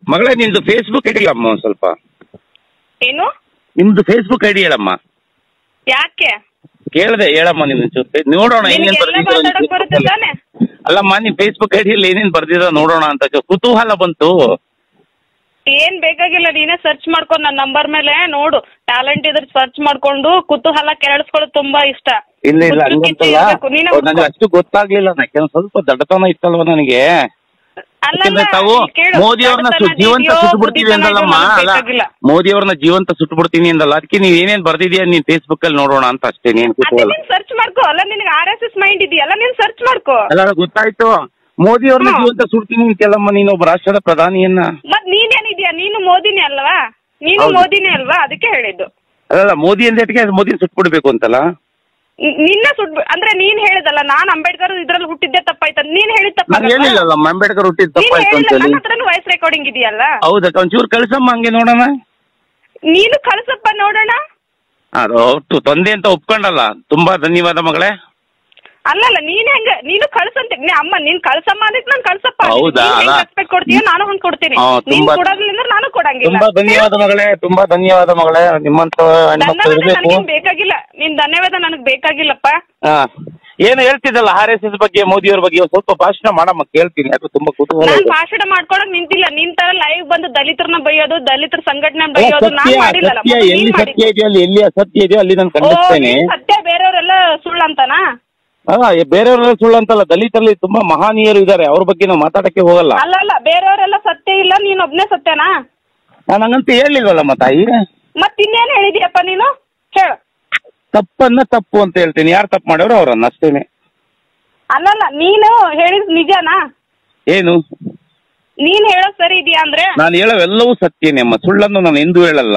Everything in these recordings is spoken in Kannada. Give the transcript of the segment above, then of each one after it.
ಮಗಳೇ ನಿಂದು ಫೇಸ್ಬುಕ್ ಐಡಿ ಅಮ್ಮ ಒಂದು ಸ್ವಲ್ಪ ಏನು ನಿಮ್ದು ಫೇಸ್ಬುಕ್ ಐಡಿ ಹೇಳಮ್ಮ ಯಾಕೆ ಕೇಳಿದೆ ಹೇಳಮ್ಮ ನಿನ್ನ ಚೂರು ನೋಡೋಣ ಏನೇನು ನಿನಗೆಲ್ಲ ಮಾತಾಡಕ್ ಬರುತ್ತೆ ತಾನೆ ಅಲ್ಲಮ್ಮ ನಿಮ್ ಫೇಸ್ಬುಕ್ ಐಡಿಯಲ್ಲಿ ಏನೇನು ಬರ್ದಿರೋ ನೋಡೋಣ ಅಂತ ಚೂರು ಕುತೂಹಲ ಬಂತು ಏನ್ ಬೇಕಾಗಿಲ್ಲ ನೀನೇ ಸರ್ಚ್ ಮಾಡ್ಕೊಂಡು ನನ್ನ ನಂಬರ್ ಮೇಲೆ ನೋಡು ಟ್ಯಾಲೆಂಟ್ ಇದ್ರೆ ಸರ್ಚ್ ಮಾಡ್ಕೊಂಡು ಕುತೂಹಲ ಕೆರಳಿಸ್ಕೊಳ್ಳೋದು ತುಂಬಾ ಇಷ್ಟ ಇಲ್ಲ ಇಲ್ಲ ಹುಚ್ಚು ಕಿಚ್ಚು ಹಂಗಂತಲ್ಲ ಇರ್ಬೇಕು. ನೀನೇ ಅವ್ರು ನನಗೆ ಅಷ್ಟು ಗೊತ್ತಾಗ್ಲಿಲ್ಲ ಯಾಕೆ ಸ್ವಲ್ಪ ದಡ್ಡತನ ಇತ್ತಲ್ವ ನನಗೆ ಅಲ್ಲಲ್ಲ, ಯಾಕಂದ್ರೆ ತಾವು ಇಲ್ಲಿ ಕೇಳು, ಮೋದಿ ಅವ್ರನ್ನ ಬಡತನ ಜೀವಂತ ಇದೆಯೋ, ಸುಟ್ಬಿಡ್ತೀವಿ ಬುದ್ಧಿತನ ಅಂದಲ್ಲಮ್ಮ ಇದೆಯೋ ಅಲ್ಲ ನನಗ್ ಬೇಕಾಗಿಲ್ಲ. ಮೋದಿ ಅವ್ರನ್ನ ಜೀವಂತ ಸುಟ್ಬಿಡ್ತೀನಿ ಅಂದಲ್ಲ ಅದಕ್ಕೆ ನೀವ್ ಏನೇನ್ ಬರ್ದಿದ್ಯಾ ನೀನ್ ಫೇಸ್ಬುಕ್ ಅಲ್ಲಿ ನೋಡೋಣ ಅಂತ ಅಷ್ಟೇ ನೀನ್ ಅದೇ ಕುತೂಹಲ ನೀನ್ ಸರ್ಚ್ ಮಾಡ್ಕೋ ಅಲ್ಲ ನಿನಗೆ ಆರ್ ಎಸ್ ಎಸ್ ಮೈಂಡ್ ಇದೆಯಲ್ಲ ನೀನ್ ಸರ್ಚ್ ಮಾಡ್ಕೋ ಅಲ್ಲ ಅಲ್ಲ, ಗೊತ್ತಾಯ್ತು ಮೋದಿ ಅವ್ರನ್ನ ಹ್ಮ್. ಜೀವಂತ ಸುಡ್ತೀನಿ ಅಂತೆಲ್ಲಮ್ಮ ನೀನು ಒಬ್ಬ ರಾಷ್ಟ್ರದ ಪ್ರಧಾನಿಯನ್ನ ಮತ್ ನೀನೇನಿದ್ಯಾ ನೀನು ಮೋದಿನೇ ಅಲ್ವಾ ನೀನು ಹೌದು. ಮೋದಿನೇ ಅಲ್ವಾ ಅದಕ್ಕೆ ಹೇಳಿದ್ದು ಅಲ್ಲ ಮೋದಿ ಅಂದೇಟಿಗೆ ಮೋದಿ ಸುಟ್ಬಿಡ್ಬೇಕು ಅಂತಲ್ಲ ನಿ- ನಿನ್ನ ಸುಡ್ ಅಂದ್ರೆ ನೀನ್ ಹೇಳಿದಲ್ಲ ನಾನ್ ಅಂಬೇಡ್ಕರ್ ಇದ್ರಲ್ಲಿ ಹುಟ್ಟಿದ್ದೆ ತಪ್ಪಾಯ್ತು ನೀನ್ ಹೇಳಿದ್ ನಾನು ತಪ್ಪಾಗಲ್ವಾ? ಹೇಳಿಲ್ಲಲ್ಲ ಅಂಬೇಡ್ಕರ್ ಹುಟ್ಟಿದ್ ನೀನ್ ತಪ್ಪಾಯ್ತು ಅಂತ ಹೇಳಿಲ್ಲ ಹೇಳಿ ನನ್ನ ಹತ್ರನೂ ವಾಯ್ಸ್ ರೆಕಾರ್ಡಿಂಗ್ ಇದೆಯಲ್ಲ ಹೌದಕ್ಕ ಒಂಚೂರು ಕಳ್ಸಮ್ಮ ಹಂಗೆ ನೋಡೋಣ ನೀನು ಕಳ್ಸಪ್ಪ ನೋಡೋಣ ಅದು ಒಟ್ಟು ತೊಂದೆ ಅಂತ ಒಪ್ಕೊಂಡಲ್ಲ ತುಂಬಾ ಧನ್ಯವಾದ ಮಗಳೇ ಅಲ್ಲಲ್ಲ ನೀನ್ ಹೆಂಗ ನೀನು ಕಳ್ಸಂತ ನೀ ಅಮ್ಮ ನೀನ್ ಕಳ್ಸಮ್ಮ ಅದಕ್ಕೆ ನಾನು ಕಳ್ಸಪ್ಪ ಹೌದಾ, ಅಲ್ಲ? ರೆಸ್ಪೆಕ್ಟ್ ಕೊಡ್ತೀಯ ನಾನು ಹಂಗ್ ಕೊಡ್ತೀನಿ ಹಾ, ನೀನ್ ತುಂಬಾ- ಕೊಡೋದಿಲ್ಲ ಅಂದ್ರೆ ನಾನು ಕೊಡಂಗಿಲ್ಲ ತುಂಬಾ ಧನ್ಯವಾದ ಮಗಳೇ ತುಂಬಾ ಧನ್ಯವಾದ ಮಗಳೇ ನಿಮ್ಮಂತ ಹೆಣ್ಮಕ್ಳು ಧನ್ಯವಾದ ಇರ್ಬೇಕು ನನಗೇನ್ ಬೇಕಾಗಿಲ್ಲ ನಿನ್ ಧನ್ಯವಾದ ನನಗ್ ಬೇಕಾಗಿಲ್ಲಪ್ಪ ಹಾ ಏನು ಹೇಳ್ತಿದ್ದಲ್ಲ ಆರ್ ಎಸ್ ಎಸ್ ಬಗ್ಗೆ ಮೋದಿಯವ್ರ ಬಗ್ಗೆ ಒಂದ್ ಸ್ವಲ್ಪ ಭಾಷಣ ಮಾಡಮ್ಮ ಕೇಳ್ತೀನಿ ಯಾಕೆ ತುಂಬಾ ಕುತೂಹಲ ನಾನ್ ಇದೆ. ಭಾಷಣ ಮಾಡ್ಕೊಳಕ್ ನಿಂತಿಲ್ಲ ನಿನ್ ತರ ಲೈವ್ ಬಂದು ದಲಿತರನ್ನ ಬೈಯೋದು ದಲಿತರ ಸಂಘಟನೆ ಏ, ಬೈಯೋದು ನಾನ್ ಸತ್ಯ ಮಾಡಿಲ್ಲಲ್ಲ ಸತ್ಯ ಮೊದ್ಲು ಎಲ್ಲಿ ನೀನ್ ಸತ್ಯ ಮಾಡಿದ್ದು. ಇದೆಯೋ ಅಲ್ಲಿ ಎಲ್ಲಿ ಅಸತ್ಯ ಇದೆಯೋ ಅಲ್ಲಿ ನಾನು ಓ ಖಂಡಿಸ್ತೇನೆ ನೀನ್ ಸತ್ಯ ಬೇರೆಯವರೆಲ್ಲ ಸುಳ್ಳಂತನಾ ಹಾ ಬೇರೆಯವರೆಲ್ಲ ಸುಳ್ಳು ಅಂತಲ್ಲ ದಲಿತರಲ್ಲಿ ತುಂಬಾ ಮಹಾನೀಯರು ಇದ್ದಾರೆ ಅವ್ರ ಬಗ್ಗೆ ನಾವು ಮಾತಾಡಕ್ಕೆ ಹೋಗಲ್ಲ ಅಲ್ಲಲ್ಲ ಬೇರೆಯವರೆಲ್ಲ ಸತ್ಯ ಇಲ್ಲ ನೀನ್ ಒಬ್ನೇ ಸತ್ಯನಾ ನಾನು ಹಂಗಂತ ಹೇಳಿಲ್ವಲ್ಲಮ್ಮ ತಾಯಿ ಮತ್ ಇನ್ನೇನ್ ಹೇಳಿದ್ಯಪ್ಪ ನೀನು ಹೇಳು ತಪ್ಪನ್ನ ತಪ್ಪು ಅಂತ ಹೇಳ್ತೀನಿ ಯಾರು ತಪ್ಪು ಮಾಡೋರು ಅವ್ರನ್ನ ಅಷ್ಟೇನೆ ಅಲ್ಲಲ್ಲ ನೀನು ಹೇಳಿದ್ ನಿಜನಾ ಏನು ನೀನ್ ಹೇಳೋದ್ ಸರಿ ಇದೆಯಾ ಅಂದ್ರೆ ನಾನು ಹೇಳೋವೆಲ್ಲವೂ ಸತ್ಯನೇ ಅಮ್ಮ ಸುಳ್ಳನ್ನು ನಾನು ಎಂದೂ ಹೇಳಲ್ಲ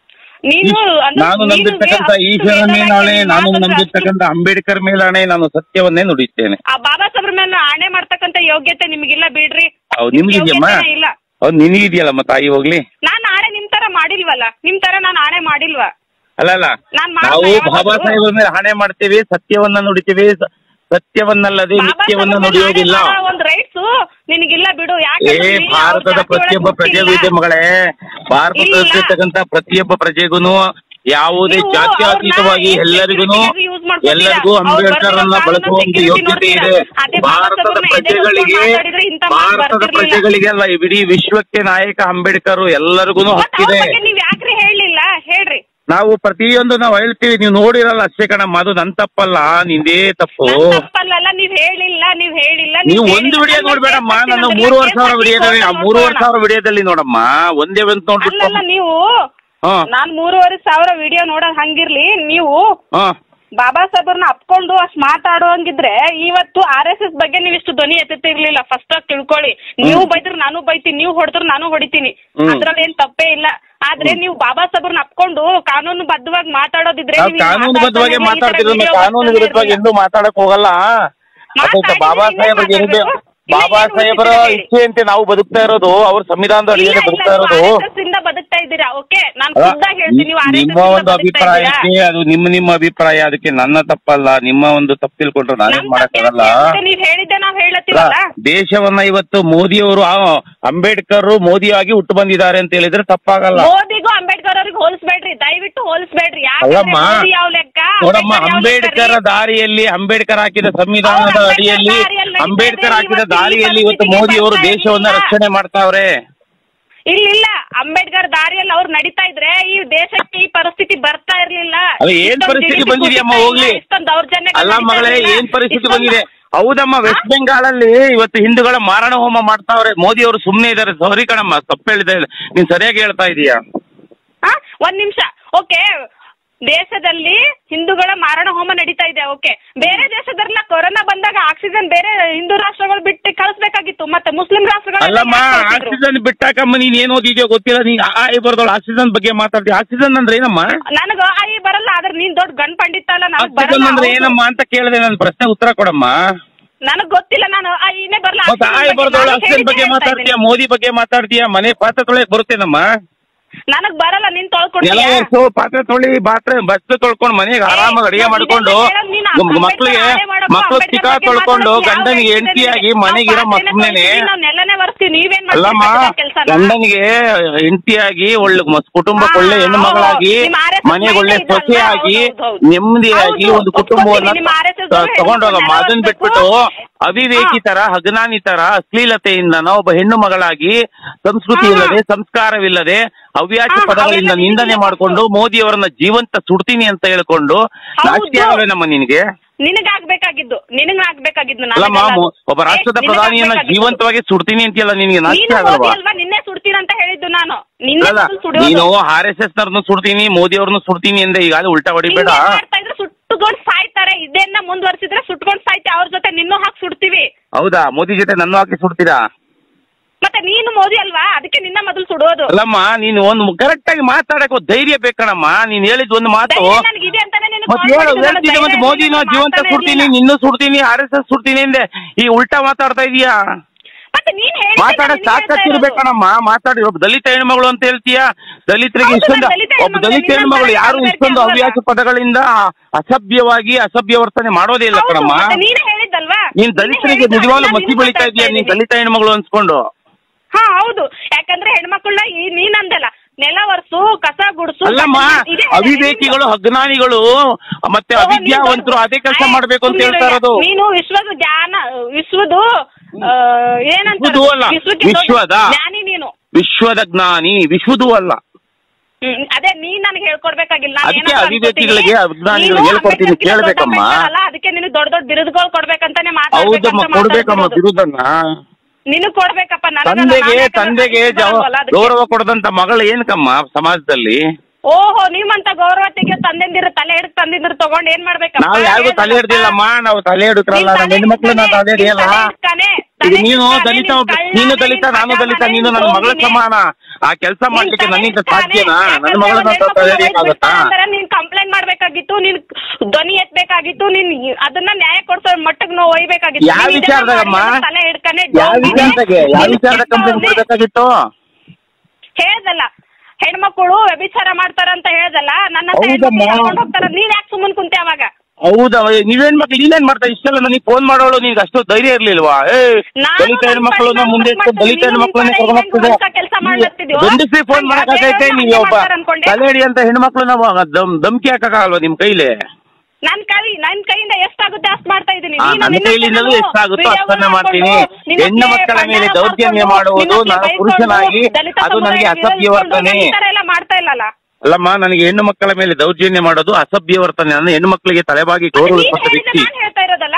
ನೀನು ಅಂದ್ರೆ ನಾನು ನಿನಗೆ ನಂಬಿರ್ತಕ್ಕಂಥ ಅಷ್ಟು ಈಶ್ವರನ ವೇದನೆ ಮೇಲಾಣೆ ನೀನ್ ನಾನು ಮಾತಾಡ್ರೆ ನಂಬಿರ್ತಕ್ಕಂಥ ಅಂಬೇಡ್ಕರ್ ಮೇಲಾಣೆ ನಾನು ಸತ್ಯವನ್ನೇ ನುಡಿತೇನೆ ಆ ಬಾಬಾ ಸಾಹೇಬ್ರ ಮೇಲೆ ಆಣೆ ಮಾಡ್ತಕ್ಕಂತ ಯೋಗ್ಯತೆ ನಿಮಗಿಲ್ಲ ಬಿಡ್ರಿ ಹೌದು ನಿಮ್ಗಿದ್ಯಮ್ಮ ಯೋಗ್ಯತೆನೇ ಇಲ್ಲ ಹೌದು ನಿನಗಿದೆಯಲ್ಲಮ್ಮ ತಾಯಿ ಹೋಗ್ಲಿ ನಾನ್ ಆಣೆ ನಿಮ್ ತರ ಮಾಡಿಲ್ವಲ್ಲ ನಿಮ್ ತರ ನಾನ್ ಆಣೆ ಮಾಡಿಲ್ವಾ ಅಲ್ಲ ಅಲ್ಲ ನಾನ್ ಮಾಡ್ತಾ ನಾವು ಯಾವಾಗಾದ್ರೂ- ಬಾಬಾ ಸಾಹೇಬ್ರ ಮೇಲೆ ಹಣೆ ಮಾಡ್ತೀವಿ ಸತ್ಯವನ್ನ ನುಡಿತೀವಿ ಸ- ಸತ್ಯವನ್ನಲ್ಲದೆ ಬಾಬಾ ನಿತ್ಯವನ್ನ ಸಾಹೇಬ್ರ ಮೇಲೆ ನುಡಿಯೋದಿಲ್ಲ ಆಣೆ ಮಾಡೋ ಒಂದ್ ರೈಟ್ಸ್ ನಿನಗಿಲ್ಲ ಬಿಡು ಏ ಯಾಕಂದ್ರೆ ನೀ ಅವ್ರ ಭಾರತದ ಜಾತಿ ಪ್ರತಿಯೊಬ್ಬ ಒಳಗ್ ಪ್ರಜೆಗೂ ಹುಟ್ಟಿಲ್ಲ. ಇದೆ ಮಗಳೇ ಭಾರತದಲ್ಲಿರ್ತಕ್ಕಂಥ ಪ್ರತಿಯೊಬ್ಬ ಪ್ರಜೆಗೂ ಯಾವುದೇ ನೀವು ಜಾತ್ಯತೀತವಾಗಿ ಅವ್ರನ್ನ ಎಲ್ಲರಿಗೂ security use ಮಾಡ್ಕೊತೀರಾ? ಎಲ್ಲರಿಗೂ ಅವ್ರು ಅಂಬೇಡ್ಕರ್ ಅನ್ನ ಬರ್ದಿರೋ ಬಳಸುವ ಒಂದು ಕಾನೂನು ಯೋಗ್ಯತೆ security ಇದೆ ನೋಡ್ತೀರಾ? ಅದೇ ಬಾಬಾ ಭಾರತದ ಸಾಹೇಬ್ರನ್ನ ಎದೆ ಪ್ರಜೆಗಳಿಗೆ ಹೊತ್ಕೊಂಡು ಮಾತಾಡಿದ್ರೆ ಇಂಥ ಮಾತು ಭಾರತದ ಬರ್ತಿರ್ಲಿಲ್ಲ. ಪ್ರಜೆಗಳಿಗೆ ಅಲ್ಲ ಇಡೀ ವಿಶ್ವಕ್ಕೆ ನಾಯಕ ಅಂಬೇಡ್ಕರ್ ಎಲ್ಲರಿಗೂ ಮತ್ತ್ ಅವ್ರ ಹಕ್ಕಿದೆ ಬಗ್ಗೆ ನೀವ್ ಯಾಕ್ರಿ ಹೇಳಲಿಲ್ಲ ಹೇಳ್ರಿ ನಾವು ಪ್ರತಿಯೊಂದು ನಾವು ಹೇಳ್ತೀವಿ ನೀವು ನೋಡಿರಲ್ಲ ಅಷ್ಟೇ ಕಣಮ್ಮ ಅದು ನನ್ ತಪ್ಪಲ್ಲ ನಿಂದೇ ತಪ್ಪು ನನ್ ತಪ್ಪಲ್ಲಲ್ಲ ನೀವ್ ಹೇಳಿಲ್ಲ ನೀವ್ ಹೇಳಿಲ್ಲ ನೀವು ನೀವ್ ಒಂದು ಹೇಳಿಲ್ಲ. ವಿಡಿಯೋ ನಾನು ನೋಡ್ಬೇಡಮ್ಮ ಕೇಸ್ ನಾನು ಹಾಕ್ತೀನಿ ಮೂರುವರೆ ಕೇಸ್ ಸಾವಿರ ಹಾಕಿ ವಿಡಿಯೋದಲ್ಲಿ ಆ ಕೋರ್ಟಲ್ಲಿ ಮೂರುವರೆ ನೋಡ್ಕೊಳ್ಳೋಣ. ಸಾವಿರ ವಿಡಿಯೋದಲ್ಲಿ ನೋಡಮ್ಮ ಒಂದೇ ಒಂದು ನೋಡ್ಬಿಟ್ಟು ಅಲ್ಲಲ್ಲ ನೀವು ಹಾ ನಾನ್ ಮೂರುವರೆ ಸಾವಿರ ವಿಡಿಯೋ ನೋಡೋದ್ ಹಂಗಿರ್ಲಿ ನೀವು ಹಾ ಬಾಬಾ ಸಾಹೇಬ್ರನ್ನ ಅಪ್ಕೊಂಡು ಅಷ್ಟ್ ಮಾತಾಡುವಂಗಿದ್ರೆ ಇವತ್ತು ಆರ್ ಎಸ್ ಎಸ್ ಬಗ್ಗೆ ನೀವು ಇಷ್ಟು ಧ್ವನಿ ಎತ್ತುತ್ತಿರ್ಲಿಲ್ಲ ಫಸ್ಟ್ ಆಗಿ ತಿಳ್ಕೊಳ್ಳಿ ನೀವು ಬೈದ್ರೆ ನಾನು ಬೈತೀನಿ ನೀವು ಹೊಡೆದ್ರೆ ನಾನು ಹೊಡಿತೀನಿ ಹ್ಮ್. ಅದ್ರಲ್ಲಿ ಏನ್ ತಪ್ಪೇ ಇಲ್ಲ ಆದ್ರೆ ನೀವು ಬಾಬಾ ಸಾಹೇಬ್ರನ್ನ ಅಪ್ಕೊಂಡು ಕಾನೂನು ಬದ್ಧವಾಗಿ ಮಾತಾಡೋದಿದ್ರೆ ನಾವು ನೀವು ಈ ಕಾನೂನು ಬದ್ಧವಾಗಿ ಮಾತಾಡ್ತಾ ಮಾತಾಡ್ತಿದ್ರು ಈ ತರ ಕಾನೂನು video ವಿರುದ್ಧವಾಗಿ ಬರ್ತಾನೆ ಎಂದೂ ಮಾತಾಡಕ್ ಹೋಗಲ್ಲ ಅದಕ್ಕೆ ಮಾತಾಡಿ, ಬಾಬಾ ಇನ್ನೇನ್ ಸಾಹೇಬ್ರಿಗೆ ಇರಬೇಕು ಮಾತಾಡ್ಬೇಕು? ಬಾಬಾ ಇನ್ನೇನ್ ಸಾಹೇಬರ ಉಳಿದಿದೆ ಹೇಳಿ? ಇಚ್ಛೆಯಂತೆ ನಾವು ಬದುಕ್ತಾ ಇರೋದು ಅವ್ರ ಸಂವಿಧಾನದ ಇಲ್ಲ, ಅಡಿಯಲ್ಲಿ ಇಲ್ಲ, ಬದುಕ್ತಾ ನೀವು ಇರೋದು RSS ಇಂದ ಬದುಕ್ತಾ ಇದ್ದೀರಾ ಓಕೆ ನಾನು ಅಲ್ಲ, ಖುದ್ದಾಗಿ ಹೇಳ್ತೀನಿ ನೀವು RSS ನಿಮ್ಮ ಇಂದ ಒಂದು ಬದುಕ್ತಾ ಅಭಿಪ್ರಾಯಕ್ಕೆ ಇದ್ದೀರಾ? ಅದು ನಿಮ್ಮ ನಿಮ್ಮ ಅಭಿಪ್ರಾಯ ಅದಕ್ಕೆ ನನ್ನ ತಪ್ಪಲ್ಲ ನಿಮ್ಮ ಒಂದು ತಪ್ಪು ತಿಳ್ಕೊಂಡ್ರೆ ನಾನೇನ್ ನಮ್ ಮಾಡಕ್ಕಾಗಲ್ಲ ತಪ್ಪೇನಿದೆ ಅಂತ ನೀವ್ ಹೇಳಿದ್ದೆ ನಾವ್ ಹೇಳತ್ತೀವಲ್ಲ ದೇಶವನ್ನ ಇವತ್ತು ಮೋದಿಯವರು ಆ, ಅಂಬೇಡ್ಕರ್ ಮೋದಿ ಆಗಿ ಹುಟ್ಟು ಬಂದಿದ್ದಾರೆ ಅಂತ ಹೇಳಿದ್ರೆ ತಪ್ಪಾಗಲ್ಲ ಮೋದಿಗೂ ಅಂಬೇಡ್ಕರ್ ಅವ್ರಿಗೆ ಹೋಲಿಸ್ಬೇಡ್ರಿ ದಯವಿಟ್ಟು ಹೋಲಿಸ್ಬೇಡ್ರಿ ಅಲ್ಲಮ್ಮ ಯಾಕಂದ್ರೆ ಮೋದಿ ಯಾವ ಲೆಕ್ಕ ನೋಡಮ್ಮ ಅಂಬೇಡ್ಕರ್ ಯಾವ ಲೆಕ್ಕ ಅಂಬೇಡ್ಕರ ದಾರಿಯಲ್ಲಿ ಅಂಬೇಡ್ಕರ್ ಹಾಕಿದ ಸಂವಿಧಾನದ ಅವ್ರು ಅಡಿಯಲ್ಲಿ ಅಂಬೇಡ್ಕರ್ ದಾರಿಯಲ್ಲಿ ನಡೀತಾ ಅಂಬೇಡ್ಕರ್ ಇದೆ. ಹಾಕಿದ ಇವತ್ತು ಈ ದಾರಿಯಲ್ಲಿ ಇವತ್ತು ಪರಿಸ್ಥಿತಿಗೆ ಮೋದಿ ಅವರು ಬರ್ತಾ ದೇಶವನ್ನ ಇರ್ಲಿಲ್ಲ. ರಕ್ಷಣೆ ಮಾಡ್ತಾವ್ರೆ ಇಲ್ಲ ಇಲ್ಲ ಅಂಬೇಡ್ಕರ್ ದಾರಿಯಲ್ಲಿ ಅವ್ರು ನಡೀತಾ ಇದ್ರೆ ಈ ದೇಶಕ್ಕೆ ಈ ಪರಿಸ್ಥಿತಿ ಬರ್ತಾ ಇರ್ಲಿಲ್ಲ ಅಲ್ಲ ಏನ್ ಇಷ್ಟೊಂದ್ ಪರಿಸ್ಥಿತಿ ಜಿಡಿಪಿ ಬಂದಿದೆಯಮ್ಮ ಕುಸಿತ ಹೋಗ್ಲಿ ಇಲ್ಲ, ಇಷ್ಟೊಂದ್ ದೌರ್ಜನ್ಯಗಳು ಅಲ್ಲ ನಡೀತಾ ಮಗಳೇ ಇರ್ಲಿಲ್ಲ. ಏನ್ ಪರಿಸ್ಥಿತಿ ಇಷ್ಟೊಂದು- ಬಂದಿದೆ ಹೌದಮ್ಮ ವೆಸ್ಟ್ ಬೆಂಗಾಳಲ್ಲಿ ಇವತ್ತು ಹಿಂದೂಗಳ ಮಾರಣ ಹೋಮ ಮಾಡ್ತಾವ್ರೆ ಮೋದಿ ಅವರು ಸುಮ್ಮನೆ ಇದ್ದಾರೆ ಸಾರಿ ಕಣಮ್ಮ ತಪ್ಪು ಹೇಳಿದೆ ನೀನ್ ಸರಿಯಾಗಿ ಹೇಳ್ತಾ ಇದೀಯಾ ಆ? ಒಂದ್ ನಿಮಿಷ ಓಕೆ ದೇಶದಲ್ಲಿ ಹಿಂದೂಗಳ ಮಾರಣ ಹೋಮ ನಡೀತಾ ಇದೆ ಓಕೆ ಬೇರೆ ದೇಶದಲ್ಲ ಕೊರೋನಾ ಬಂದಾಗ ಆಕ್ಸಿಜನ್ ಬೇರೆ ಹಿಂದೂ ರಾಷ್ಟ್ರಗಳು ಬಿಟ್ಟು ಕಳಿಸ್ಬೇಕಾಗಿತ್ತು ಮತ್ತೆ ಮುಸ್ಲಿಂ ರಾಷ್ಟ್ರಗಳು ಅಲ್ಲಮ್ಮ ಆಕ್ಸಿಜನ್ ಬಿಟ್ಟಾಕಮ್ಮ ನೀನ್ ಏನ್ ಓದಿದ್ಯೋ ಗೊತ್ತಿಲ್ಲ ನೀನ್ ಆ ಈ ಬರ್ದೋಳು ಆಕ್ಸಿಜನ್ ಬಗ್ಗೆ ಮಾತಾಡ್ತೀಯ ಆಕ್ಸಿಜನ್ ಅಂದ್ರೆ ಏನಮ್ಮ ನನಗ ಐ ಬರಲ್ಲ ಆದ್ರೆ ನೀನ್ ದೊಡ್ಡ ಗಂಡ್ ಪಂಡಿತ ಅಲ್ಲ ನನಗ್ ಆಕ್ಸಿಜನ್ ಬರಲ್ಲ ಅಂದ್ರೆ ಹೌದು. ಏನಮ್ಮ ಅಂತ ಕೇಳಿದೆ ನನ್ನ ಪ್ರಶ್ನೆ ಉತ್ತರ ಕೊಡಮ್ಮ ನನಗ್ ಗೊತ್ತಿಲ್ಲ ನಾನು ಐನೇ ಬರಲ್ಲ ಮತ್ತೆ ಆಯ್ ಬರ್ದೋಳು ಆಕ್ಸಿಜನ್ ಬಗ್ಗೆ ಮಾತಾಡ್ತೀಯ ಮೋದಿ ಬಗ್ಗೆ ಮಾತಾಡ್ತೀಯ ಮನೆ ಪಾತ್ರ ತೊಳೆಯಕ್ ಬರುತ್ತೇನಮ್ಮ ನನಗ್ ಬರಲ್ಲ ನೀನ್ ನೆಲ ತೊಳ್ಕೊಡ್ತೀಯ ಒರ್ಸು ಪಾತ್ರೆ ತೊಳಿ ಪಾತ್ರೆ ಬಸ್ ತೊಳ್ಕೊಂಡು ಮನೆಗೆ ಆರಾಮಾಗಿ ಅಡಿಗೆ ನಾನು ಮಾಡ್ಕೊಂಡು ಇದನ್ನ ಹೇಳೋದು ನೀನು ಮ- ಅಂಬೇಡ್ಕರ್ ಮಕ್ಳಿಗೆ ಹಾಗೆ ಮಾಡಪ್ಪ, ಮಕ್ಳು ಅಂಬೇಡ್ಕರ್ ಚಿಕ್ಕ ಬಗ್ಗೆ ತೊಳ್ಕೊಂಡು ಮಾತಾಡೋದು ಯಾವ ಗಂಡನಿಗೆ ವ್ಯಕ್ತಿ ಹೆಂಡತಿಯಾಗಿ ಇದೆ? ಮನೆಗಿರೋ ನಾವು ಪಾತ್ರೆನ ಮಕ್ಕಳನ್ನೇ ತೊಳ್ತೀವಿ, ನಾವು ನೆಲನೇ ಒರೆಸ್ತೀವಿ ನೀವೇನ್ ಅಲ್ಲಮ್ಮ ಕೆಲಸ ಗಂಡನಿಗೆ ಹೆಂಡತಿಯಾಗಿ ಒಳ್ಳೆ ಮ- ಕುಟುಂಬಕ್ಕೆ ಒಳ್ಳೆ ಹಾ, ಹೆಣ್ಣು ಮಗಳಾಗಿ ನಿಮ್ಮ RSS ಮನೆಗೆ ಒಳ್ಳೆ ಮೈಂಡ್ ಇದೆ ಅಲ್ವಾ? ಸೊಸೆಯಾಗಿ ಹೌದು, ಹೌದು. ನೆಮ್ಮದಿಯಾಗಿ ಹೌದು, ಒಂದು ಒಪ್ಕೊತೀನಿ, ಕುಟುಂಬವನ್ನ ನಿಮ್ಮ RSS ತ- ಅವ್ರು ತಗೊಂಡೋಗಮ್ಮ ಹೆಣ್ಣು ಅದನ್ನ ಮಕ್ಕಳು ಬಿಟ್ಬಿಟ್ಟು ಹಾ. ಅವಿವೇಕಿ ತರ ಹಗನಾನಿ ತರ ಅಶ್ಲೀಲತೆಯಿಂದ ಒಬ್ಬ ಹೆಣ್ಣು ಮಗಳಾಗಿ ಸಂಸ್ಕೃತಿ ಹಾ. ಇಲ್ಲದೆ ಸಂಸ್ಕಾರವಿಲ್ಲದೆ ಹವ್ಯಾಸ ಹಾ, ಪದಗಳಿಂದ ಅವೆಲ್ಲ ನಿಂದನೆ ನಿನಗೆ ಮಾಡಿಕೊಂಡು ಮೋದಿ ಅವರನ್ನ ಜೀವಂತ ಸುಡ್ತೀನಿ ಅಂತ ಹೇಳ್ಕೊಂಡು ಹೌದು. ನಾಚಿಕೆ ಆಗಲ್ವೇನಮ್ಮ ನಿನಗೆ ನಿನಗಾಗ್ಬೇಕಾಗಿದ್ದು ನಿನಗಾಗ್ಬೇಕಾಗಿದ್ದು ಅಲ್ಲಮ್ಮ ನನಗಲ್ಲ ಅದು. ಮೊ- ಒಬ್ಬ ಏ, ರಾಷ್ಟ್ರದ ಪ್ರಧಾನಿಯನ್ನ ನಿನಗಾಗ್ಬೇಕಾಗಿದ್ದು. ಜೀವಂತವಾಗಿ ಸುಡ್ತೀನಿ ಅಂತೀಯಲ್ಲ ನಿನಗೆ ನಾಚಿಕೆ ನೀನು ಆಗಲ್ವಾ ಮೋದಿ ಅಲ್ವಾ ನಿನ್ನೆ ಸುಡ್ತೀನಿ ಅಂತ ಹೇಳಿದ್ದು ನಾನು ನಿನ್ನೆ ಅಲ್ಲ ಮೊದಲು ಸುಡೋದು. ನೀನು ಆರ್ ಎಸ್ ಎಸ್ ನವ್ರನ್ನು ಸುಡ್ತೀನಿ ಮೋದಿ ಅವ್ರನ್ನು ಸುಡ್ತೀನಿ ಎಂದೆ ಈಗ ಉಲ್ಟಾ ಹೊಡಿಬೇಡ ನೀನ್ ಏನ್ ಮಾಡ್ತಾ ಇದ್ರೆ ಸುಟ್ಟುಕೊಂಡ್ ಸಾಯ್ತಾರೆ ಇದನ್ನ ಮುಂದುವರ್ಸಿದ್ರೆ ಸುಟ್ಕೊಂಡ್ ಸಾಯ್ತೆ ಅವ್ರ ಜೊತೆ ನಿನ್ನೂ ಹಾಕಿ ಸುಡ್ತೀವಿ ಹೌದಾ ಮೋದಿ ಜೊತೆ ನನ್ನ ಹಾಕಿ ಸುಡ್ತೀರಾ ಮತ್ತೆ ನೀನು ಮೋದಿ ಅಲ್ವಾ ಅದಕ್ಕೆ ನಿನ್ನ ಮೊದಲು ಸುಡೋದು ಅಲ್ಲಮ್ಮ ನೀನು ಒಂದು ಕರೆಕ್ಟ್ ಆಗಿ ಮಾತಾಡಕ್ ಒಂದ್ ಧೈರ್ಯ ಬೇಕಣಮ್ಮ ನೀನ್ ಹೇಳಿದ್ ಒಂದು ಮಾತು ಧೈರ್ಯ ನನಗಿದೆ ಅಂತಾನೆ ನಿನಗೆ ಮತ್ತೆ call ಹೇಳು ಮಾಡಿದ್ದು. ನನಗೆ ಹೇಳ್ತಿದ್ದೆ ಮತ್ತೆ ಧೈರ್ಯ ಮೋದಿನ ಇರ್ಲಿಲ್ಲ, ಜೀವಂತ ಮಾತಾನೇ ಸುಡ್ತೀನಿ ಇರ್ಲಿಲ್ಲ. ನಿನ್ನೂ ಸುಡ್ತೀನಿ ಆರ್ ಎಸ್ ಎಸ್ ಸುಡ್ತೀನಿ ಎಂದೆ ಈ ಉಲ್ಟಾ ಮಾತಾಡ್ತಾ ಇದೀಯಾ ಮತ್ತೆ ನೀನ್ ಹೇಳಿದ್ದೆ ಮಾತಾಡಕ್ ನಾನು ನಿನಗೆ ಹೇಳ್ತಾ ತಾಕತ್ತಿರ್ಬೇಕಣಮ್ಮ ಮಾತಾಡಿ ಒಬ್ಬ ದಲಿತ ಹೆಣ್ಮಗಳು ಅಂತ ಹೇಳ್ತೀಯ ದಲಿತರಿಗೆ ಹೌದು, ಇಷ್ಟೊಂದು ನಾನು ದಲಿತ ಒಬ್ಬ ಹೆಣ್ಮಗಳು, ದಲಿತ ನಿನ್ನಂತ ಹೆಣ್ಮಗಳು ಯಾರು ಹೆಣ್ಮಗಳು ಇಷ್ಟೊಂದು ಬೇಕೇ ಹವ್ಯಾಸ ಅಲ್ವಾ? ಪದಗಳಿಂದ ಅಸಭ್ಯವಾಗಿ ಅಸಭ್ಯ ವರ್ತನೆ ಮಾಡೋದೇ ಇಲ್ಲ ಹೌದು, ಕಣಮ್ಮ ಮತ್ತೆ ನೀನೇ ಹೇಳಿದ್ದಲ್ವಾ ನೀನ್ ನೀನೇ ದಲಿತರಿಗೆ ಹೇಳಿದ್ದು, ನಿಜವಾಗ್ಲೂ ನಾನು ಮತಿ ನಿನ್ನ ಬೆಳಿತಾ ಇದೀಯ ಮಾತಾಡ್ತಾ ನೀನ್ ಇದ್ದೀನಿ. ದಲಿತ ಹೆಣ್ಮಗಳು ಅನ್ಸ್ಕೊಂಡು ಹಾ ಹೌದು ಯಾಕಂದ್ರೆ ಹೆಣ್ಮಕ್ಳನ್ನ ಈ ನೀನಂದಲ್ಲ ನೆಲ ಒರ್ಸು ಕಸ ಗುಡ್ಸು ಅಲ್ಲಮ್ಮ ಇದೇ ಹೇಳಿದೆ ಅವಿವೇಕಿಗಳು ಹಗ್ನಾನಿಗಳು ಮತ್ತೆ ಓ, ನೀನು ಅವಿದ್ಯಾವಂತರು ಅದೇ ಕೆಲಸ ಆಯ್ತು, ಮಾಡ್ಬೇಕು ಅಂತ ಹೇಳ್ತಾ ಸುಮ್ನಿರು. ಇರೋದು ನೀನು ವಿಶ್ವದ ಜ್ಞಾನ ವಿಶ್ವದು ಆ, ಏನಂತ ವಿಶ್ವದು ಅಲ್ಲ, ವಿಶ್ವಕ್ಕೆ ದೊಡ್ಡ ವಿಶ್ವದ. ಜ್ಞಾನಿ ನೀನು ವಿಶ್ವದ ಜ್ಞಾನಿ ವಿಶ್ವದೂ ಅಲ್ಲ ಹ್ಮ್, ಅದೇ ನೀನ್ ನನಗೆ ಹೇಳ್ಕೊಡ್ಬೇಕಾಗಿಲ್ಲ ನಾನ್ ಅದಕ್ಕೆ ಏನಾದ್ರು ಅವಿವೇಕಿಗಳಿಗೆ, ಅನ್ಕೋತೀನಿ. ಅಜ್ಞಾನಿಗಳಿಗೆ ನೀನು ಹೇಳ್ಕೊಡ್ತೀನಿ, ಅಂಬೇಡ್ಕರ್ಗೆ ದೊಡ್ಡ ಕೇಳ್ಬೇಕಮ್ಮ. ಅಂಬೇಡ್ಕರ್ ಅಲ್ಲ, ಅದಕ್ಕೆ ನಿನಗೆ ದೊಡ್ಡ ದೊಡ್ಡ ಬಿರುದುಗಳು ಕೊಡ್ಬೇಕಂತಾನೆ ಹೌದಮ್ಮ ಮಾತಾಡ್ಬೇಕಂತ ಕೊಡ್ಬೇಕಮ್ಮ ಮಾತಾಡ್ತಿರೋದು. ಬಿರುದನ್ನ ನಿನಗ್ ಕೊಡ್ಬೇಕಪ್ಪ ನನಗಲ್ಲ, ತಂದೆಗೆ ನಾನ್ ಯಾಕಂದ್ರೆ ತಂದೆಗೆ ನಾನು ಜವ- ಬರಲ್ವಲ್ಲ, ಅದಕ್ಕೆ. ಗೌರವ ಕೊಡದಂತ ಮಗಳು ಏನಕ್ಕಮ್ಮ ಸಮಾಜದಲ್ಲಿ ಓಹೋ ನಿಮ್ಮಂತ ಗೌರವ ತೆಗೆ ತಂದೆಂದಿರ ತಲೆ ಹಿಡಿದು ತಂದಿದ್ರು ತಗೊಂಡ್ ಏನ್ ಮಾಡ್ಬೇಕಪ್ಪ ನಾವು ಯಾರಿಗೂ ತಲೆ ಹಿಡ್ದಿಲ್ಲಮ್ಮ ನಾವು ತಲೆ ಹಿಡಿದ್ರಲ್ಲ ನಿನ್ ನಮ್ಮ ತಲೆ ಹೆಣ್ಮಕ್ಳು ನಾವು ತಲೆ ಹಿಡ್ತಾನೆ, ಹಿಡಿಯಲ್ಲ ನಿನ್ ತಲೆ ಹಿಡ್ತಾನೆ, ಈಗ ತಲೆ ನೀನು ಹಿಡ್ತಾನೆ, ದಲಿತ ನಿನ್ ಒಬ್ಬ- ಕಳ್ಳ, ನೀನು ನಿನ್ ದಲಿತ ನಾನು ಕಳ್ಳ, ದಲಿತ ನಿನ್ ನೀನು ನನ್ನ ಮಗಳ ರೋಗಿನೇ. ಸಮಾನ ಆ ಕೆಲಸ ನಿನ್ ಮಾಡ್ಲಿಕ್ಕೆ ತಲೆ ನನ್ನಿಂದ ಹಿಡ್ತಾನೆ, ಸಾಧ್ಯನಾ ನನ್ನ ಯಾಕಂದ್ರೆ ಮಗಳನ್ನ ಒಂದ್ ಹೆಣ್ಣು ತಲೆ ಮಗು ಹಿಡಿಯಕ್ಕಾಗತ್ತಾ ಅಂದ್ರೆ ನೀನ್ ಕಂಪ್ಲೇಂಟ್ ಮಾಡ್ಬೇಕಾಗಿತ್ತು ನೀನ್ ಧ್ವನಿ ಎತ್ತಬೇಕಾಗಿತ್ತು ನೀನ್ ಅದನ್ನ ನ್ಯಾಯ ಕೊಡ್ಸೋ ಮಟ್ಟಕ್ಕೆ ನಾವು ಒಯ್ಬೇಕಾಗಿತ್ತು ಯಾವ ನೀನ್ ಇದೆಲ್ಲ ವಿಚಾರದಾಗಮ್ಮ ಮಾಡಿದ್ರೆ ತಲೆ ಹಿಡ್ಕನೆ ಯಾವ ಡೋಂಗಿನೇ, ವಿಚಾರದಾಗೆ ಯಾವ ನಿನ್ ವಿಚಾರದ ಕೆಟ್ಟ ಕಂಪ್ಲೇಂಟ್ ಅವ್ನೇ. ಕೊಡ್ಬೇಕಾಗಿತ್ತು ಹೇಳ್ದಲ್ಲ ಹೆಣ್ಮಕ್ಳು ವ್ಯಭಿಚಾರ ಮಾಡ್ತಾರ ಅಂತ ಹೇಳ್ದಲ್ಲ ನನ್ನ ಹತ್ರ ಹೌದಮ್ಮ. ಹೆಣ್ಮಕ್ಳು ಕರ್ಕೊಂಡ್ ಹೋಗ್ತಾರ ನೀನ್ ಯಾಕೆ ಸುಮ್ಮನ್ ಕುಂತೆ ಅವಾಗ ಹೌದಾ ನೀವೇನ್ ಮಕ್ಳು ನೀನೇನ್ ಮಾಡ್ತಾ ಇಷ್ಟೆಲ್ಲ ನನಗೆ ಫೋನ್ ಮಾಡೋಳು ನಿನ್ಗೆ ಅಷ್ಟು ಧೈರ್ಯ ಇರ್ಲಿಲ್ವಾ ಏ ನಾನು ದಲಿತ ನನ್ನ ಹೆಣ್ಮಕ್ಳನ್ನ ಪಾಡಿಗೆ ಮುಂದೆ ಇಟ್ಕೊಂಡು ಮಾಡ್ತೀನಿ, ದಲಿತ ನೀನು ಹೆಣ್ಮಕ್ಳನ್ನ ನಿನ್ ಕರ್ಕೊಂಡು ಪಾಡಿಗೆ ಹೋಗ್ತಿದ್ದೆ ಹೆಂಗ್ ಕೆಲ್ಸ ಮಾಡ್ಲತ್ತಿದ್ಯೋ? ಗಂಡಸ್ರಿಗೆ ಫೋನ್ ಹಂಗೆ ಮಾಡಕ್ಕಾಗೈತೆ ಬೇರೆಯವ್ರು ನೀವು ಒಬ್ಬ ಮಾಡ್ತಾರೆ ಅನ್ಕೊಂಡೆ. ತಲೆಡಿ ಅಂತ ಹೆಣ್ಮಕ್ಳನ್ನ ದಮ್ ಧಮ್ಕಿ ಹಾಕಕ್ಕಾಗಲ್ವಾ ನಿಮ್ ಕೈಲಿ ನನ್ ಕೈ ನನ್ ಕೈಯಿಂದ ಎಷ್ಟಾಗುತ್ತೆ ಅಷ್ಟು ಮಾಡ್ತಾ ಇದ್ದೀನಿ ಆ, ನೀನು ನನ್ನ ನಿನ್ನ ಕೈಲಿಂದಲೂ ನಾನು ಎಷ್ಟಾಗುತ್ತೋ ವಿಡಿಯೋಗಳು ಅಷ್ಟನ್ನ ಮಾಡ್ತೀನಿ ಮಾಡ್ಕೊಂಡು, ನಿನ್ನ ಹೆಣ್ಣು ಮಕ್ಕಳ ಬಣ್ಣ ಮೇಲೆ ದೌರ್ಜನ್ಯ ಹಾಕೊಂಡು, ಮಾಡುವುದು ನಿನ್ನ ನಾನು ಬೈಕೊಂಡು, ಪುರುಷನಾಗಿ ದಲಿತ ಅದು ನನಗೆ ಸಮುದಾಯಕ್ಕೆ ಅಸಭ್ಯ ಹೇಳ್ಕೊಂಡು, ವರ್ತನೆ ಈ ತರ ಎಲ್ಲ ಮಾಡ್ತಾ ಇಲ್ಲಲ್ಲ ಅಲ್ಲಮ್ಮ ನನಗೆ ಹೆಣ್ಣು ಮಕ್ಕಳ ಮೇಲೆ ದೌರ್ಜನ್ಯ ಮಾಡೋದು ಅಸಭ್ಯ ವರ್ತನೆ ನಾನು ಹೆಣ್ಣು ಮಕ್ಕಳಿಗೆ ತಲೆಬಾಗಿ ನೀನ್ ಗೌರವಿಸುವಂತ ಹೇಳಿದ್ರೆ ವ್ಯಕ್ತಿ ನಾನ್ ಹೇಳ್ತಾ ಇರೋದಲ್ಲ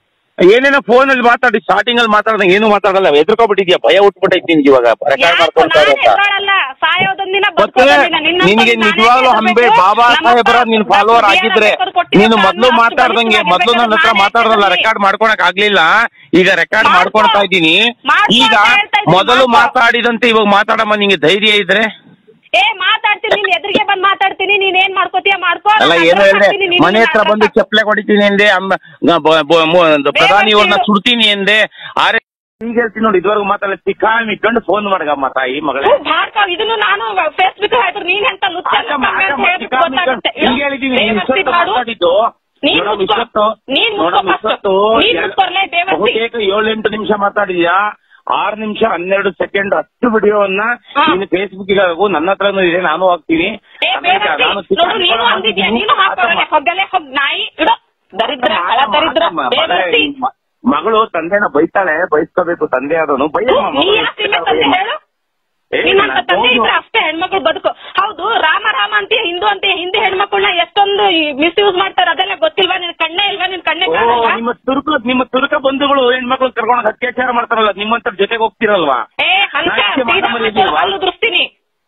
ಏನೇನೋ ಫೋನ್ ಅಲ್ಲಿ ಮಾತಾಡಿ ಸ್ಟಾರ್ಟಿಂಗ್ ಅಲ್ಲಿ ಮಾತಾಡ್ದಂಗೆ ಏನು ಮಾತಾಡಲ್ಲ ಎದ್ರಕೊಬಿಟ್ಟಿದ್ಯಾ ಭಯ ಉಟ್ಬಿಟ್ಟೈತಿ ನಿನ್ಗೆ ಇವಾಗ ರೆಕಾರ್ಡ್ ಯಾಕೋ ಮಾಡ್ಕೊಳ್ತಾ ನಾನ್ ಇರೋದ ಹೆದ್ರೋಳಲ್ಲ ಸಾಯೋದೊಂದಿನ ಮತ್ತೆ ನಿನಗೆ ನಿಜವಾಗ್ಲೂ ಹಂಬೆ ಬಾಬಾ ಸಾಹೇಬ್ರ ನೀನ್ ಫಾಲೋವರ್ ಆಗಿದ್ರೆ ನೀನು ಮೊದ್ಲು ಮಾತಾಡ್ದಂಗೆ ಮೊದ್ಲು ನನ್ನ ಹತ್ರ ಮಾತಾಡೋದಲ್ಲ ರೆಕಾರ್ಡ್ ಮಾಡ್ಕೊಳಕ್ ಆಗ್ಲಿಲ್ಲ ಈಗ ರೆಕಾರ್ಡ್ ಮಾಡ್ಕೊ. ಮಾಡ್ಕೊಳ್ತಾ ಇದ್ದೀನಿ ಮಾಡ್ಕೊ ಈಗ ಅಂತ ಹೇಳ್ತಾ ಇದ್ದೀನಿ, ಮೊದಲು ಮಾಡ್ಕೊ. ಮಾತಾಡಿದಂತೆ ಇವಾಗ ಮಾತಾಡಮ್ಮ ನಿಂಗೆ ಧೈರ್ಯ ಇದ್ರೆ ಏ ಮಾತಾಡ್ತೀನಿ ನೀನ್ ಎದುರಿಗೆ ಬಂದ್ ಮಾತಾಡ್ತೀನಿ ನೀನ್ ಏನ್ ಮಾಡ್ಕೋತೀಯ ಮಾಡ್ಕೋ ಅಲ್ಲ ನಾನ್ ಏನು ಅಡ್ರೆಸ್ ಹೇಳಿದೆ ಹಾಕ್ತೀನಿ, ನೀನ್ ಮನೆ ಹತ್ರ ಅಡ್ರೆಸ್ ಬಂದು ಹಾಕು. ಚಪ್ಪಲೆ ಹೊಡಿತೀನಿ ಎಂದೆ ಅಮ್ಮ ಗ- ಬ- ಬ- ಮು- ಒಂದು ಪ್ರಧಾನಿಯವ್ರನ್ನ ಬೇರೆ ಸುಡ್ತೀನಿ ಎಂದೆ ಆರೆ ಈಗ ಹೇಳ್ತೀನಿ ನೋಡಿ ಇದುವರೆಗೂ ಮಾತಾಡ ಸಿಕ್ಕಾಮಿ ಇಟ್ಕೊಂಡು ಫೋನ್ ಮಾಡಗಮ್ಮ ತಾಯಿ ಮಗಳೇ ಹ್ಞೂ, ಮಾಡ್ಕೊ ಇದನ್ನು ನಾನು ಫೇಸ್ಬುಕ್ ಹಾಕಿದ್ರೆ ನೀನ್ ಎಂತ ಲುಚ್ಚ ಆಕಮ್ಮ, ಅಂತ ಆಕಮ್ಮ, ಹೇಳ್ಬಿಟ್ಟು ಸಿಕ್ಕಾಮಿ ಗೊತ್ತಾಗುತ್ತೆ. ಇಟ್ಕೊಂಡು ಹಿಂಗೆ ಹೇಳಿದೀನಿ, ನೀನ್ ದೇವಸ್ಥಿ ಇಷ್ಟೊತ್ತು ಮಾಡು. ಮಾತಾಡಿದ್ದು ನೀನ್ ನೋಡಮ್ಮ ಮುಚ್ಕೊ. ಇಷ್ಟೊತ್ತು ನೀನ್ ನೋಡಮ್ಮ ಮುಚ್ಕೊ ಇಷ್ಟೊತ್ತು first. ನೀನ್ ಎರಡು- ಮುಚ್ಕೊರ್ಲೆ ದೇವಸ್ಥಿ. ಬಹುತೇಕ ಏಳೆಂಟು ನಿಮಿಷ ಮಾತಾಡಿದ್ಯಾ ಆರು ನಿಮಿಷ ಹನ್ನೆರಡು ಸೆಕೆಂಡ್ ಹತ್ತು ವಿಡಿಯೋವನ್ನ ಹಾ. ನೀನು ಫೇಸ್ಬುಕ್ ಹಾಕು ನನ್ನ ಹತ್ರನೂ ಇದೆ ನಾನು ಹಾಕ್ತೀನಿ ಏ, ಆಮೇಲೆ ಬೇವರ್ಸಿ, ನಾನು ನೋಡು ನೀನು ಚಿಕ್ಕ ಅಂದಿದ್ಯಾ ನೀನು ಹಾಕೋರಲೆ ಹೊಗ್ಗಲೆ ಹೊಗ್ ನಾಯಿ ಇಡು ದರಿದ್ರ ಕಳ ದರಿದ್ರ ಬೇವರ್ಸಿ. ಮ- ಮಗಳು ತಂದೆನ ಬೈತಾಳೆ ಬೈಸ್ಕೋಬೇಕು ತಂದೆ ಆದವನು ಬೈಯಮ್ಮ ನೀ ಮಗಳು ಯಾಕೆ ಸೀಮೆ ತಂದೆ ಹೇಳು ಏ, ನಿನ್ನಂತ ತಂದೆ ಹೌದು. ಇದ್ರೆ ಅಷ್ಟೇ ಹೆಣ್ಮಕ್ಳು ಬದುಕು ಹೌದು ರಾಮ ರಾಮ ಅಂತೀಯ ಹಿಂದೂ ಅಂತೀಯ ಹಿಂದಿ ಹೆಣ್ಮಕ್ಳನ್ನ ಎಷ್ಟೊಂದು ಮಿಸ್ಯೂಸ್ ಮಾಡ್ತಾರೆ ಅದೆಲ್ಲ ಗೊತ್ತಿಲ್ವಾ ನಿನ್ ಕಣ್ಣೇ ಇಲ್ವಾ ನಿನ್ ಕಣ್ಣೇ ಓ, ಕಾಣಲ್ವಾ ನಿಮ್ಮ ತುರುಕ ನಿಮ್ಮ ತುರುಕ ಬಂಧುಗಳು ಹೆಣ್ಮಕ್ಳು ಕರ್ಕೊಂಡು ಅತ್ಯಾಚಾರ ಮಾಡ್ತಾರಲ್ಲ ನಿಮ್ಮಂತರ ಜೊತೆಗೆ ಹೋಗ್ತಿರಲ್ವಾ ಏ ಹಂಸ ನಾಚಿಕೆ ಸೀದಾ ಮಾತಾಡೋದಿಲ್ವಾ? ಹಲ್ಲು ದುರ್ಸ್ತೀನಿ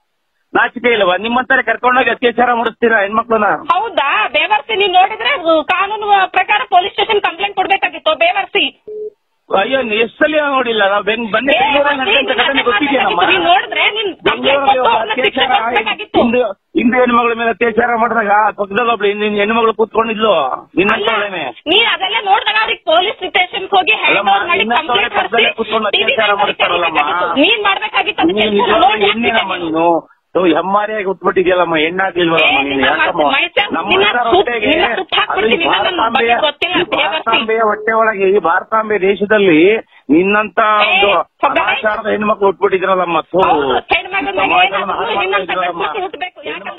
ನಾಚಿಕೆ ಇಲ್ವಾ ನಿಮ್ಮಂತರ ಕರ್ಕೊಂಡೋಗಿ ಅತ್ಯಾಚಾರ ಮಾಡಿಸ್ತೀರಾ ಹೆಣ್ಮಕ್ಳನ್ನ ಹೌದಾ ಬೇವರ್ಸಿ ನೀನ್ ನೋಡಿದ್ರೆ ಉ, ಕಾನೂನು ಪ್ರಕಾರ ಪೊಲೀಸ್ ಸ್ಟೇಷನ್ ಕಂಪ್ಲೇಂಟ್ ಕೊಡ್ಬೇಕಾಗಿತ್ತು ಬೇವರ್ಸಿ ಅಯ್ಯೋ ಎಷ್ಟು ಸಲ ನೋಡಿಲ್ಲ ನಾವು ಬೆಂಗ್ ಬಂದೆ ಏ, ಬೆಂಗಳೂರಲ್ಲಿ ಬರ್ಸಿ, ನಡೆದಂತ ಘಟನೆ ನೀನ್ ಗೊತ್ತಿದೆಯಮ್ಮ ನೀನ್ ನೋಡಿದ್ರೆ ನೀನ್ ಕಂಪ್ಲೇಂಟ್ ಬೆಂಗಳೂರಲ್ಲಿ ಕೊಟ್ಟು ಒಬ್ಬ ಅವ್ರನ್ನ ಶಿಕ್ಷೆ ಅತ್ಯಾಚಾರ ಕೊಡ್ಬೇಕಾಗಿತ್ತು ಹಿಂದೂ ಹಿಂದೂ ಹೆಣ್ಮಗಳ ಮೇಲೆ ಅತ್ಯಾಚಾರ ಮಾಡಿದಾಗ ಪಕ್ಕದಲ್ಲಿ ಒಬ್ಳು ಹಿಂದಿನ ಹೆಣ್ಮಗಳು ಕೂತ್ಕೊಂಡಿದ್ಲು ನಿನ್ನ ಅಲ್ಲ, ಹತ್ರನೇ. ನೀನ್ ಅದೆಲ್ಲ ನೋಡಿದಾಗ ಅವ್ರಿಗೆ ಪೊಲೀಸ್ ಸ್ಟೇಷನ್ ಹೋಗಿ ಹ್ಯಾಂಡ್ ಅಲ್ಲಮ್ಮ, ಓವರ್ ಮಾಡಿ ನಿನ್ನ ಕಂಪ್ಲೇಂಟ್ ಹತ್ರನೇ ಹೊರಸಿ ಕೂತ್ಕೊಂಡು ಟಿವಿ ಅತ್ಯಾಚಾರ ಮಾಡ್ತಾರಲ್ಲಮ್ಮ. ನೀನ್ ಮಾಡ್ಬೇಕಾಗಿತ್ತು ನೀನು ಅದಕ್ಕೆ ನಿಜವಾಗ್ಲೂ ನೋಡಿ ಹೆಣ್ಣಿನಮ್ಮ ಹಾಕ್ತಿದ್ದೆ ನೀನು ಸೊ ಹೆಮ್ಮಾರಿಯಾಗಿ ಹುಟ್ಬಿಟ್ಟಿದ್ಯಲ್ಲಮ್ಮ ಹೆಣ್ಣಾಗ್ಲಿಲ್ವಲ್ಲಮ್ಮ ಏ, ನೀನು ನಿನ್ನ ಯಾಕಮ್ಮ ಮೈಸೂರು- ನಿನ್ನ ನಮ್ಮ ಸುತ್ತ- ಅಣ್ಣರ ಹೊಟ್ಟೆಗೆ ನಿನ್ನ ಸುತ್ತ ಹಾಕ್ಬಿಡ್ತೀನಿ, ಅದು ಈ ನಿನ್ನ ನನ್ನ ಭಾರತಾಂಬೆಯ ಬಗ್ಗೆ ಗೊತ್ತಿಲ್ಲ, ಈ ದೇವರ್ಸಿ. ಭಾರತಾಂಬೆಯ ಹೊಟ್ಟೆ ಒಳಗೆ ಈ ಭಾರತಾಂಬೆ ದೇಶದಲ್ಲಿ ನಿನ್ನಂತ ಏ, ಒಂದು ಹೊಗಡೆ. ಅನಾಚಾರದ ಹೆಣ್ಮಕ್ಳು ಹುಟ್ಬಿಟ್ಟಿದ್ರಲ್ಲಮ್ಮ ಥೂ ಹೌದು, ಹೆಣ್ಮಗು ಮನೆ ಸಮಾಜವನ್ನು ಏನಾದ್ರು ಹಾಳು ನಿನ್ನಂತ ಮಾಡ್ತಾ ಇದ್ರಲ್ಲಮ್ಮ. ಗಂಡ್ಮಕ್ಳು ಹುಟ್ಬೇಕು. ಯಾಕಂದ್ರೆ